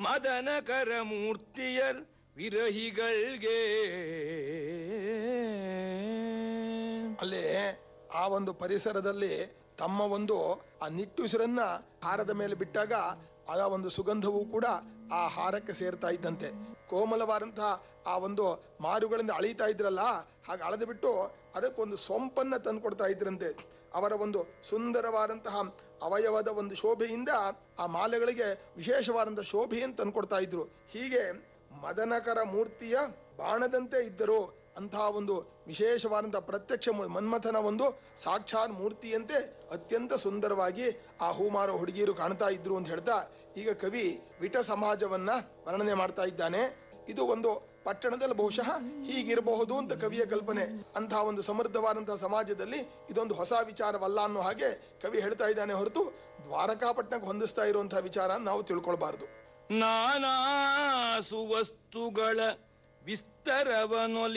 ಮದನಕರ ಮೂರ್ತಿಯರ್ ವಿರಹಿಗಳ್ಗೆ ಅಲ್ಲಿ ಆ ಒಂದು ಪರಿಸರದಲ್ಲಿ ತಮ್ಮ ಒಂದು ಆ ನಿಟ್ಟುಸಿರನ್ನ ಹಾರದ ಮೇಲೆ ಬಿಟ್ಟಾಗ ಆ ಒಂದು ಸುಗಂಧವೂ ಕೂಡ ಆ ಹಾರಕ್ಕೆ ಸೇರ್ತಾ ಇದ್ದಂತೆ ಕೋಮಲವಾದಂತಹ ಆ ಒಂದು ಮಾರುಗಳಿಂದ ಅಳಿತಾ ಇದ್ರಲ್ಲ ಹಾಗೆ ಅಳೆದು ಬಿಟ್ಟು ಅದಕ್ಕೊಂದು ಸೊಂಪನ್ನ ತಂದ್ಕೊಡ್ತಾ ಇದ್ರಂತೆ ಅವರ ಒಂದು ಸುಂದರವಾದಂತಹ ಅವಯವದ ಒಂದು ಶೋಭೆಯಿಂದ ಆ ಮಾಲೆಗಳಿಗೆ ವಿಶೇಷವಾದಂತಹ ಶೋಭೆಯನ್ನು ತಂದ್ಕೊಡ್ತಾ ಇದ್ರು ಹೀಗೆ ಮದನಕರ ಮೂರ್ತಿಯ ಬಾಣದಂತೆ ಇದ್ದರು ಅಂತಹ ಒಂದು ವಿಶೇಷವಾದಂತಹ ಪ್ರತ್ಯಕ್ಷ ಮು- ಮನ್ಮಥನ ಒಂದು ಸಾಕ್ಷಾತ್ ಮೂರ್ತಿಯಂತೆ ಅತ್ಯಂತ ಸುಂದರವಾಗಿ ಆ ಹೂಮಾರೋ ಹುಡುಗಿಯರು ಕಾಣ್ತಾ ಇದ್ರು ಅಂತ ಹೇಳ್ತಾ ಈಗ ಕವಿ ವಿಟ ಸಮಾಜವನ್ನ ವರ್ಣನೆ ಮಾಡ್ತಾ ಇದ್ದಾನೆ ಇದು ಒಂದು ಪಟ್ಟಣದಲ್ಲಿ ಬಹುಶಃ ಹೀಗಿರಬಹುದು ಅಂತ ಕವಿಯ ಕಲ್ಪನೆ ಅಂತಹ ಒಂದು ಸಮೃದ್ಧವಾದಂತಹ ಸಮಾಜದಲ್ಲಿ ಇದೊಂದು ಹೊಸ ವಿಚಾರವಲ್ಲ ಅನ್ನೋ ಹಾಗೆ ಕವಿ ಹೇಳ್ತಾ ಇದ್ದಾನೆ ಹೊರತು ದ್ವಾರಕಾಪಟ್ಟಣಕ್ಕೆ ಹೊಂದಿಸ್ತಾ ಇರುವಂತಹ ವಿಚಾರ ನಾವು ತಿಳ್ಕೊಳ್ಬಾರ್ದು ನಾನಾ ಸುವಸ್ತುಗಳ ವಿಸ್ತರವನೊಲಿ